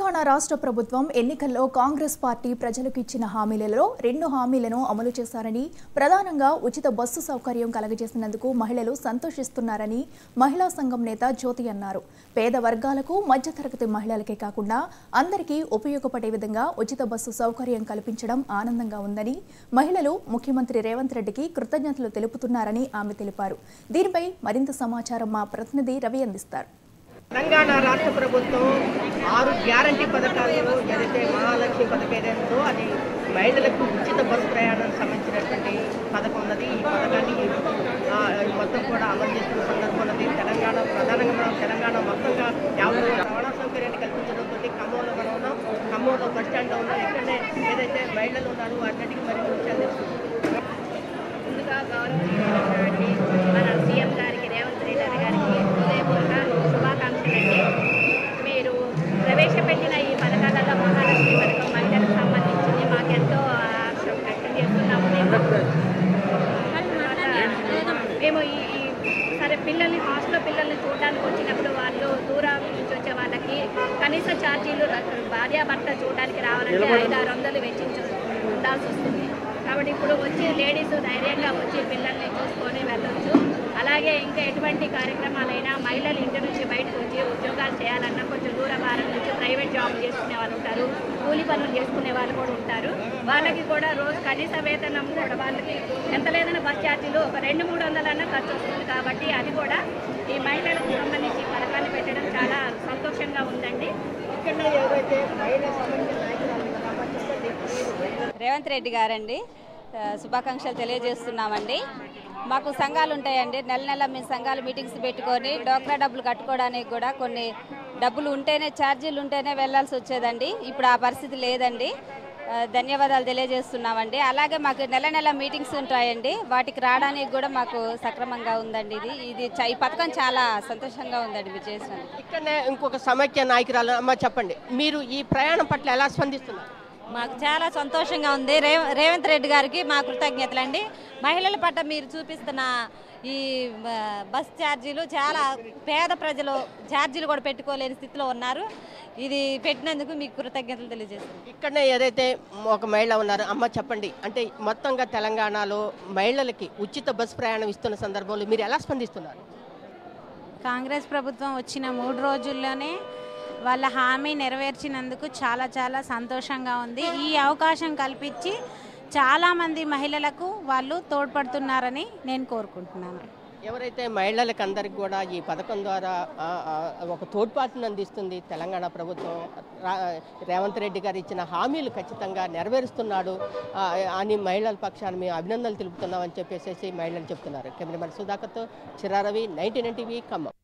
తెలంగాణ రాష్ట్ర ప్రభుత్వం ఎన్నికల్లో కాంగ్రెస్ పార్టీ ప్రజలకు ఇచ్చిన హామీలలో రెండు హామీలను అమలు చేశారని ప్రధానంగా ఉచిత బస్సు సౌకర్యం కలగజేసినందుకు మహిళలు సంతోషిస్తున్నారని మహిళా సంఘం నేత జ్యోతి అన్నారు పేద వర్గాలకు మధ్యతరగతి మహిళలకే కాకుండా అందరికీ ఉపయోగపడే విధంగా ఉచిత బస్సు సౌకర్యం కల్పించడం ఆనందంగా ఉందని మహిళలు ముఖ్యమంత్రి రేవంత్ రెడ్డికి కృతజ్ఞతలు తెలుపుతున్నారని ఆమె తెలిపారు దీనిపై మరింత సమాచారం మా ప్రతినిధి రవి అందిస్తారు తెలంగాణ రాష్ట్ర ప్రభుత్వం ఆరు గ్యారంటీ పథకాలను ఏదైతే మహాలక్ష్మి పథకం ఏదైతే అది మహిళలకు ఉచిత బస్సు ప్రయాణం సంబంధించినటువంటి పథకం ఉన్నది ఈ పథకాన్ని ఆ, మొత్తం కూడా అమలు చేస్తున్న సందర్భం ఉన్నది తెలంగాణ ప్రధానంగా మనం తెలంగాణ మొత్తంగా యాభై రవాణా సౌకర్యాన్ని కల్పించడంతో ఖమ్మంలో మనం ఉన్నాం ఖమ్మంలో బస్ స్టాండ్లో ఉన్నాం ఇక్కడనే ఏదైతే మహిళలు ఉన్నారో వాటికి మరిన్ని విషయాలు తెలుసుకుందాం. ముందుగా గౌరవనీయులైనటువంటి మన సీఎం గారికి రేవంత్ రెడ్డి గారికి హృదయపూర్వక శుభాకాంక్షలండి మీరు ప్రవేశపెట్టిన ఈ పథకాలలో మహాలక్ష్మి పథకం మహిళలకు సంబంధించింది మాకెంతో హర్షం వ్యక్తం చేస్తున్నాము మేము మేము ఈ ఈ సరే పిల్లల్ని హాస్టల్ పిల్లల్ని చూడడానికి వచ్చినప్పుడు వాళ్ళు దూరం నుంచి వచ్చే వాళ్ళకి కనీస ఛార్జీలు భార్యాభర్త చూడడానికి రావాలంటే ఐదు ఆరు వందలు వెచ్చించు ఉండాల్సి వస్తుంది కాబట్టి ఇప్పుడు వచ్చి లేడీస్ ధైర్యంగా వచ్చి పిల్లల్ని చూసుకొని వెళ్ళొచ్చు అలాగే ఇంకా ఎటువంటి కార్యక్రమాలైనా మహిళలు ఇంటి నుంచి బయటకు వచ్చి ఉద్యోగాలు చేయాలన్నా కొంచెం దూర భారం నుంచి ప్రైవేట్ జాబ్ చేసుకునే వాళ్ళు ఉంటారు కూలి పనులు చేసుకునే వాళ్ళు కూడా ఉంటారు వాళ్ళకి కూడా రోజు కనీస వేతనం కూడా వాళ్ళకి ఎంత లేదన్నా బస్ ఛార్జీలు ఒక రెండు మూడు వందలన్నా ఖర్చు వస్తుంది కాబట్టి అది కూడా ఈ మహిళలకు సంబంధించి ఈ పథకాన్ని పెట్టడం చాలా సంతోషంగా ఉందండి ఇక్కడ ఎవరైతే మహిళా సంబంధించిన నాయకురాలు ఉన్నారో చెప్పండి రేవంత్ రెడ్డి గారండి ఆ, శుభాకాంక్షలు తెలియజేస్తున్నామండి మాకు సంఘాలు ఉంటాయండి నెల నెల మేము సంఘాలు మీటింగ్స్ పెట్టుకొని డోక్రా డబ్బులు కట్టుకోవడానికి కూడా కొన్ని డబ్బులు ఉంటేనే ఛార్జీలు ఉంటేనే వెళ్ళాల్సి వచ్చేదండి ఇప్పుడు ఆ పరిస్థితి లేదండి ఆ, ధన్యవాదాలు తెలియజేస్తున్నామండి అలాగే మాకు నెల నెల మీటింగ్స్ ఉంటాయండి వాటికి రావడానికి కూడా మాకు సక్రమంగా ఉందండి ఇది ఇది చ- ఈ పథకం చాలా సంతోషంగా ఉందండి మీరు చేసినందుకు ఇక్కడనే ఇంకొక సమైక్య నాయకురాలు అమ్మ చెప్పండి మీరు ఈ ప్రయాణం పట్ల ఎలా స్పందిస్తున్నారు మాకు చాలా సంతోషంగా ఉంది రేవ రేవంత్ రెడ్డి గారికి మా కృతజ్ఞతలు అండి మహిళల పట్ల మీరు చూపిస్తున్న ఈ ఆ, బస్ ఛార్జీలు చాలా పేద ప్రజలు ఛార్జీలు కూడా పెట్టుకోలేని స్థితిలో ఉన్నారు ఇది పెట్టినందుకు మీకు కృతజ్ఞతలు తెలియజేస్తున్నాను ఇక్కడనే ఏదైతే ఒక మహిళ ఉన్నారో అమ్మ చెప్పండి అంటే మొత్తంగా తెలంగాణలో మహిళలకి ఉచిత బస్ ప్రయాణం ఇస్తున్న సందర్భంలో మీరు ఎలా స్పందిస్తున్నారు కాంగ్రెస్ ప్రభుత్వం వచ్చిన మూడు రోజుల్లోనే వాళ్ళ హామీ నెరవేర్చినందుకు చాలా చాలా సంతోషంగా ఉంది ఈ అవకాశం కల్పించి చాలామంది మహిళలకు వాళ్ళు తోడ్పడుతున్నారని నేను కోరుకుంటున్నాను ఎవరైతే మహిళలకు అందరికి కూడా ఈ పథకం ద్వారా ఆ, ఆ, ఒక తోడ్పాటును అందిస్తుంది తెలంగాణ ప్రభుత్వం రా- రేవంత్ రెడ్డి గారు ఇచ్చిన హామీలు ఖచ్చితంగా నెరవేరుస్తున్నాడు ఆ, అని మహిళల పక్షాన్ని మేము అభినందనలు తెలుపుతున్నామని చెప్పేసి మహిళలు చెప్తున్నారు కెమెరామెన్ సుధాకర్తో చిరారవి నైన్టీన్ టీవీ ఖమ్మం